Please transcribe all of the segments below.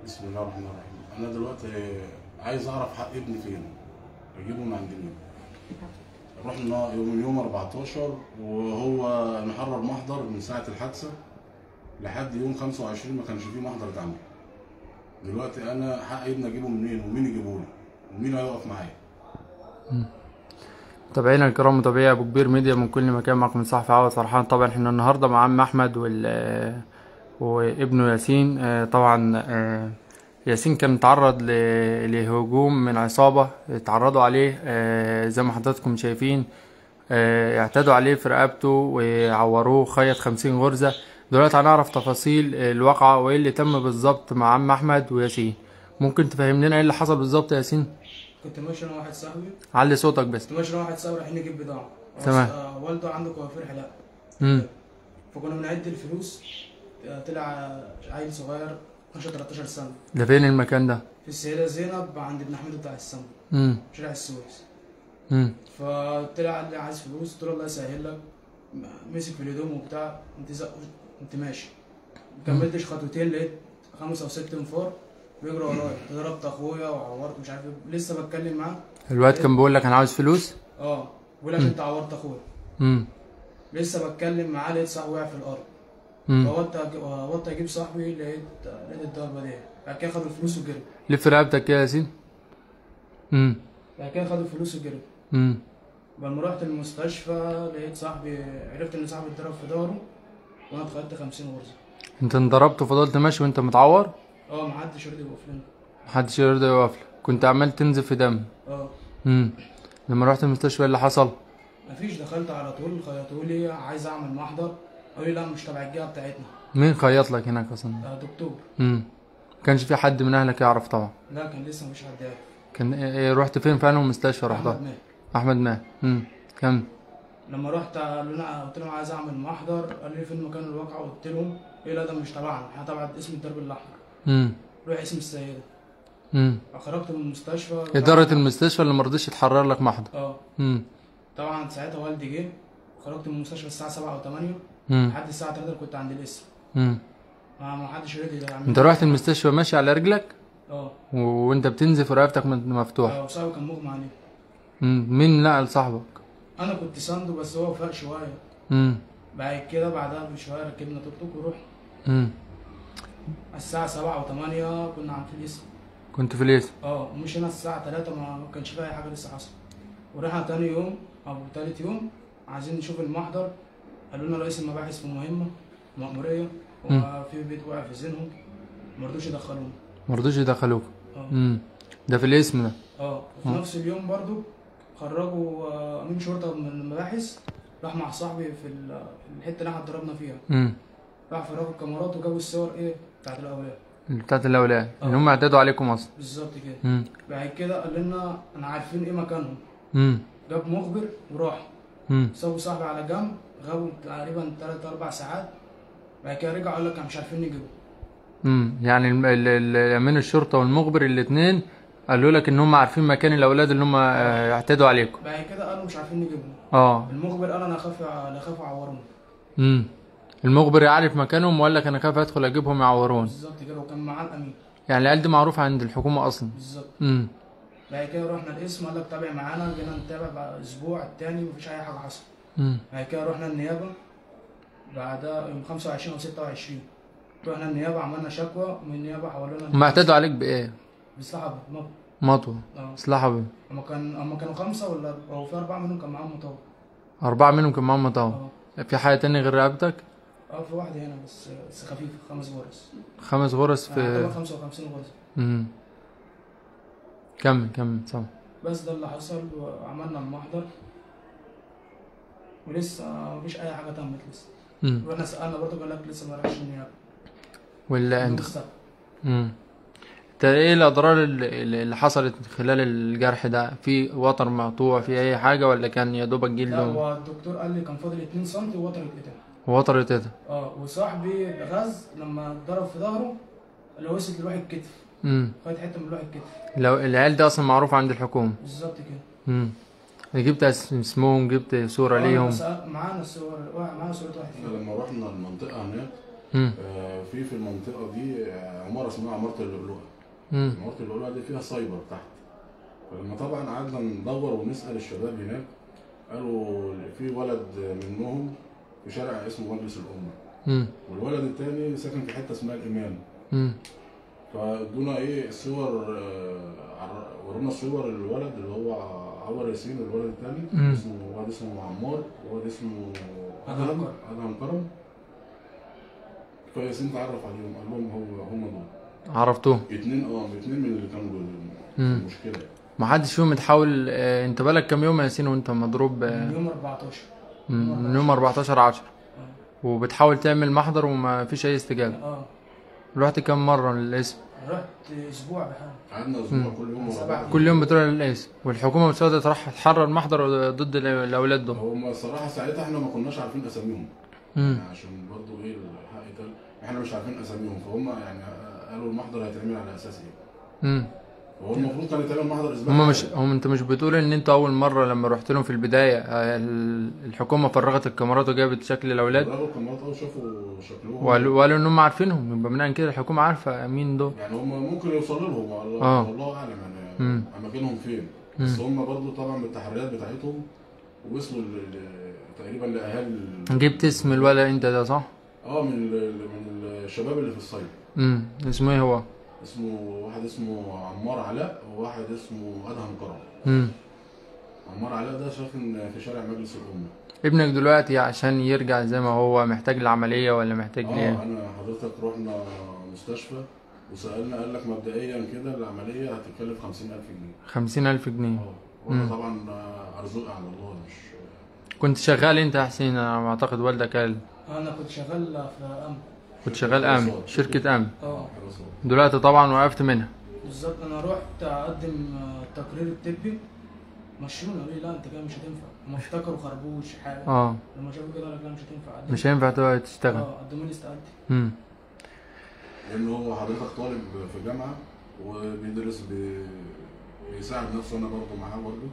بسم الله الرحمن الرحيم انا دلوقتي عايز اعرف حق ابني فين اجيبه من عند مين رحنا يوم يوم 14 وهو محرر محضر من ساعه الحادثه لحد يوم 25 ما كانش فيه محضر اتعمل دلوقتي انا حق ابني اجيبه منين ومين يجيبه لي ومين هيقف معايا متابعينا الكرام متابعي ابو كبير ميديا من كل مكان معكم صحفي عوض فرحان طبعا احنا النهارده مع عم احمد وال وابنه ياسين آه، طبعا آه، ياسين كان متعرض ل- لهجوم من عصابة اتعرضوا عليه آه، زي ما حضراتكم شايفين آه، اعتدوا عليه في رقبته وعوروه خيط خمسين غرزة دلوقتي هنعرف تفاصيل الواقعة وايه اللي تم بالظبط مع عم احمد وياسين ممكن تفهم لنا ايه اللي حصل بالظبط يا ياسين كنت ماشي انا واحد صاحبي علي صوتك بس كنت ماشي انا واحد صاحبي رايحين نجيب بضاعه تمام. آه، والده عنده كوافير حلاق امم فكنا بنعد الفلوس آه، طلع عيل صغير 12 13 سنه ده فين المكان ده في السيده زينب عند ابن حميد بتاع السما امم شارع السويس امم فطلع قال لي عايز فلوس قلت له الله يسهل لك مسك في الهدوم وبتاع انت زق انت ماشي مكملتش خطوتين لقيت خمس او ست انفار بيجروا ورايا ضربت اخويا وعورت مش عارف ايه لسه بتكلم معاه الواد كان بيقول لك انا عاوز فلوس اه بيقول لك انت عورت اخويا امم لسه بتكلم معاه لقيت صاحبي وقع في الارض امم فوطت وطت اجيب صاحبي لقيت لقيت الضربه دي بعد كده خدوا الفلوس وجروا لف رقبتك كده يا ياسين امم بعد كده خدوا الفلوس وجروا امم لما رحت المستشفى لقيت صاحبي عرفت ان صاحبي اتضرب في ظهره وانا اتخدت 50 غرزه انت انضربت وفضلت ماشي وانت متعور اه محدش رضي يوقف لنا محدش يرضى يوقف لك كنت عمال تنزف في دم اه امم لما رحت المستشفى ايه اللي حصل مفيش دخلت على طول خيطوا لي عايز اعمل محضر قالوا لي لا مش تبع الجهه بتاعتنا مين خيط لك هناك اصلا آه دكتور امم كانش في حد من اهلك يعرف طبعا لا كان لسه مفيش حد يعرف كان ايه ايه رحت فين في انهي مستشفى رحتها احمد مات احمد ماهر امم كم لما رحت قالوا لنا قلت لهم عايز اعمل محضر قالوا لي فين مكان الواقع قلت لهم ايه لا ده مش تبعنا احنا تبع اسم الدرب الاحمر امم روح اسم السيده امم خرجت من المستشفى اداره المستشفى اللي مرضيش تحرر لك محضر اه امم طبعا ساعتها والدي جه خرجت من المستشفى الساعه 7 او 8 امم لحد الساعه 3 كنت عند الاسم امم ما ما حدش رضي يعمل انت رحت المستشفى ماشي على رجلك اه و- وانت بتنزف ورقبتك من- مفتوحه اه وصاحبي كان مغمى عليه مم. مين نقل صاحبك انا كنت سانده بس هو فاق شويه امم بعد كده بعدها بشويه ركبنا توك توك ورحنا امم الساعه 7 او 8 كنا عند في الاسم كنت في الاسم اه ومشينا الساعه 3 ما كانش فيها اي حاجه لسه حصل ورحنا تاني يوم او تالت يوم عايزين نشوف المحضر قالوا لنا رئيس المباحث في مهمه مأموريه وفي بيت واقع في ذهنهم مرضوش يدخلونا مرضوش يدخلوك اه امم ده في الاسم ده اه وفي نفس اليوم برضو خرجوا آه، امين شرطه من المباحث راح مع صاحبي في ال- الحته اللي احنا اتضربنا فيها امم راح فرجوا الكاميرات وجابوا الصور ايه بتاعت الاولاد بتاعت الاولاد اه. اللي هم اعتدوا عليكم اصلا بالظبط كده امم بعد كده قال لنا انا عارفين ايه مكانهم امم جاب مخبر وراح امم سابوا صاحبي على جنب غابوا تقريبا 3 4 ساعات بعد كده رجعوا قال لك احنا مش عارفين نجيبه امم يعني الم- ال- ال- امين الشرطه والمخبر الاثنين قالوا لك ان هم عارفين مكان الاولاد اللي هم آه، اعتدوا عليكم بعد كده قالوا مش عارفين نجيبهم اه المخبر قال انا اخاف لا اخاف اعورهم امم المخبر يعرف مكانهم وقال لك انا خايف ادخل اجيبهم يعورون بالظبط كده وكان معاه الامين يعني العيال دي معروفه عند الحكومه اصلا بالظبط امم بعد كده رحنا القسم قال لك تابع معانا جينا نتابع بعد اسبوع التاني مفيش اي حاجه حصل امم بعد كده رحنا النيابه بعدها يوم 25 او 26 رحنا النيابه عملنا شكوى من النيابه حولونا هم اعتدوا عليك بايه بيصحى مطر مطوه اه سلاحه بيه اما كان اما كانوا خمسه ولا او في اربعه منهم كان معاهم مطور أربعة منهم كان معاهم مطاوة اه في حاجة تانية غير رقبتك اه في واحده هنا بس بس خفيفه خمس غرز خمس غرز يعني في يعتبر 55 غرزه مم. كمل كمل سامع بس ده اللي حصل وعملنا المحضر ولسه مفيش اي حاجه تمت لسه مم. رحنا سالنا برضه قال لك لسه ما راحش النيابه ولا يوم انت السبت. مم. انت ايه الاضرار اللي اللي حصلت خلال الجرح ده في وتر مقطوع في اي حاجة ولا كان يا دوبك لا جلد هو الدكتور قال لي كان فاضل 2 سم ووتر اتقطع وتر كده اه وصاحبي غاز لما اتضرب في ظهره اللي وصل لروح الكتف مم. خد حته من روح الكتف لو العيال دي اصلا معروفة عند الحكومة بالظبط كده مم. جبت اس- اسمهم جبت صورة آه، ليهم سأل- معانا صور واحد- معانا صورة واحد فيهم لما رحنا المنطقه هناك مم. آه، في في المنطقه دي آه، عماره اسمها عماره اللؤلؤه مم. عماره اللؤلؤه دي فيها سايبر تحت فلما طبعا قعدنا ندور ونسال الشباب هناك قالوا في ولد منهم في شارع اسمه مجلس الامه مم. والولد التاني ساكن في حته اسمها الايمان مم. فادونا ايه الصور آه، عر- ورونا الصور الولد اللي هو عمر ياسين والولد التاني مم. اسمه واحد اسمه عمار وواحد اسمه أدهم ادهم كرم. ادهم كرم فياسين تعرف عليهم قال لهم هو هم دول عرفتوه اتنين اه اتنين من اللي كانوا دول مم. المشكله ما حدش فيهم اتحاول آه، انت بالك كام يوم يا ياسين وانت مضروب آه، من يوم 14 مم، من يوم 14 10 وبتحاول تعمل محضر وما فيش اي استجابه اه رحت كام مره للاسم رحت اسبوع بحال قعدنا اسبوع كل يوم ورا سبع بعض. كل يوم بتروح للاسم والحكومه مش راضيه تروح تحرر محضر ضد ال- الاولاد دول هم الصراحه ساعتها احنا ما كناش عارفين اساميهم مم. يعني عشان برضه ايه الحق يتقال احنا مش عارفين اساميهم فهم يعني قالوا المحضر هيتعمل على اساس ايه مم. هو المفروض كان يتعمل محضر اسبوع هم مش هم انت مش بتقول ان انت اول مره لما رحت لهم في البدايه آه، ال- الحكومه فرغت الكاميرات وجابت شكل الاولاد الراجل القنوات اهو شافوا شكلهم وقالوا وقالوا ان هم عارفينهم يبقى من كده الحكومه عارفه مين دول يعني هم ممكن يوصلوا لهم والله آه. والله اعلم يعني مم. اماكنهم فين بس هم برضو طبعا بالتحريات بتاعتهم وصلوا ل- ل- تقريبا لاهالي ال- جبت اسم الولد انت ده صح؟ اه من ال- من الشباب اللي في الصيد امم اسمه ايه هو؟ اسمه واحد اسمه عمار علاء وواحد اسمه ادهم كرم امم عمار علاء ده ساكن في شارع مجلس الامه ابنك دلوقتي عشان يرجع زي ما هو محتاج العمليه ولا محتاج اه ليه؟ انا حضرتك رحنا مستشفى وسالنا قال لك مبدئيا كده العمليه هتتكلف 50000 جنيه خمسين ألف جنيه اه وانا طبعا ارزقي على الله مش كنت شغال انت يا حسين انا اعتقد والدك قال انا كنت شغال في امن كنت شغال امن شركه امن اه حراسات. دلوقتي طبعا وقفت منها بالظبط انا رحت اقدم آه، التقرير الطبي مشوني قالوا لي لا انت كده مش هتنفع هم افتكروا خربوش حاجه اه لما شافوا كده قال لك لا مش هتنفع قدم- مش هينفع تقعد تشتغل اه قدموا لي استقالتي امم لان هو حضرتك طالب في جامعه وبيدرس بي... بيساعد نفسه انا برضه معاه برضه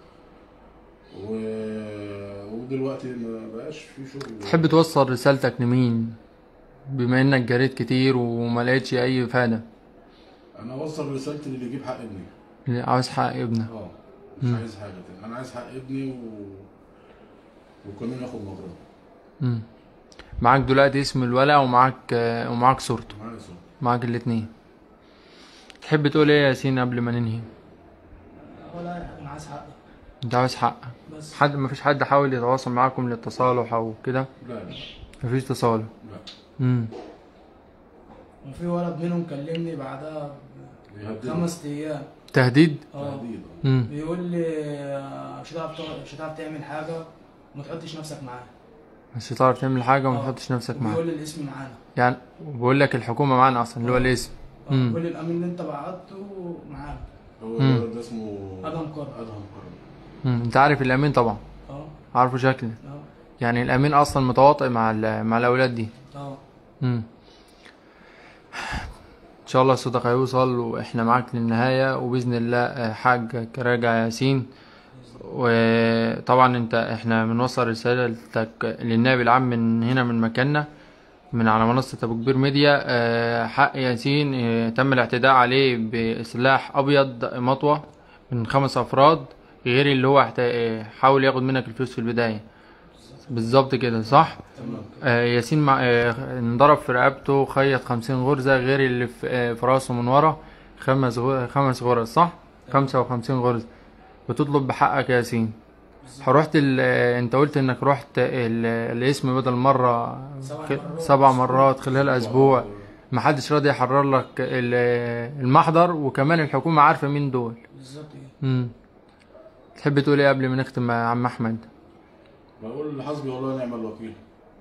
و... ودلوقتي ما بقاش في شغل تحب توصل رسالتك لمين بما انك جريت كتير وما لقيتش اي فايده انا اوصل رسالتي اللي يجيب حق ابني اللي عاوز حق ابنه اه مش عايز حاجه تاني انا عايز حق ابني و... وكمان ياخد مجرد امم معاك دلوقتي اسم الولد ومعاك آه، ومعاك صورته معايا صوت معاك الاتنين تحب تقول ايه يا ياسين قبل ما ننهي ولا أي حاجة، انا عايز حقي انت عاوز حقك بس حد مفيش حد حاول يتواصل معاكم للتصالح او كده لا لا مفيش تصالح لا امم وفي ولد منهم كلمني بعدها بيهددني. خمس ايام تهديد اه تهديد امم بيقول لي آه، مش هتعرف تع- مش هتعرف تعمل حاجه وما تحطش نفسك معاه مش هتعرف تعمل حاجه وما آه. تحطش نفسك معاه بيقول لي الاسم معانا يعني بقول لك الحكومه معانا اصلا اللي هو الاسم آه، مم. بيقول لي الامين اللي انت بعته معانا هو مم. الولد ده اسمه ادهم كرم ادهم كرم امم انت عارف الامين طبعا اه عارفه شكله اه يعني الامين اصلا متواطئ مع ال- مع الاولاد دي اه امم ان شاء الله صوتك هيوصل واحنا معاك للنهايه وباذن الله آه، حاجك راجع ياسين وطبعا انت احنا بنوصل رسالتك للنائب العام من هنا من مكاننا من على منصة أبو كبير ميديا آه، حق ياسين آه، تم الاعتداء عليه بسلاح أبيض مطوة من خمس أفراد غير اللي هو احت- آه، حاول ياخد منك الفلوس في البداية بالظبط كده صح؟ تمام آه، ياسين مع آه، انضرب في رقبته خيط خمسين غرزة غير اللي في آه، في راسه من ورا خمس غ- خمس غرز صح؟ خمسة وخمسين غرزة بتطلب بحقك يا ياسين رحت ال... آه، انت قلت انك رحت ال... الاسم بدل مرة سبع خ- مرات. سبع مرات خلال اسبوع محدش راضي يحرر لك ال- آه، المحضر وكمان الحكومة عارفة مين دول بالظبط كده مم. تحب تقول ايه قبل ما نختم يا عم احمد بقول حسبي والله ونعم الوكيل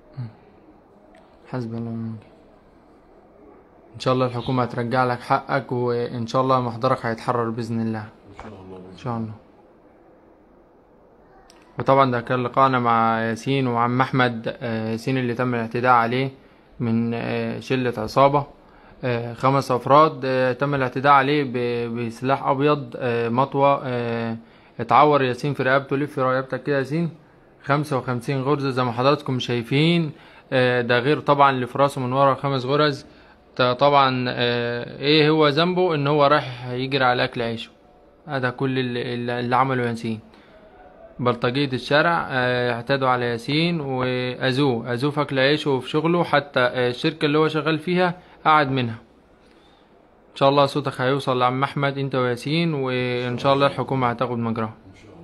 حسبي الله ونعم الوكيل ان شاء الله الحكومة هترجع لك حقك وان شاء الله محضرك هيتحرر باذن الله ان شاء الله ان شاء الله وطبعا ده كان لقاءنا مع ياسين وعم احمد آه، ياسين اللي تم الاعتداء عليه من آه، شلة عصابة آه، خمس افراد آه، تم الاعتداء عليه ب- بسلاح ابيض آه، مطوة آه، اتعور ياسين في رقبته لف في رقبتك كده ياسين خمسة وخمسين غرزة زي ما حضراتكم شايفين آه، ده غير طبعا اللي في راسه من ورا خمس غرز ده طبعا آه، ايه هو ذنبه ان هو رايح يجري على اكل عيشه هذا كل اللي, اللي اللي عمله ياسين بلطجية الشارع آه، اعتدوا على ياسين واذوه اذوه في اكل عيشه وفي شغله حتى آه، الشركة اللي هو شغال فيها قعد منها ان شاء الله صوتك هيوصل لعم احمد انت وياسين وان شاء الله الحكومة هتاخد مجراها ان شاء الله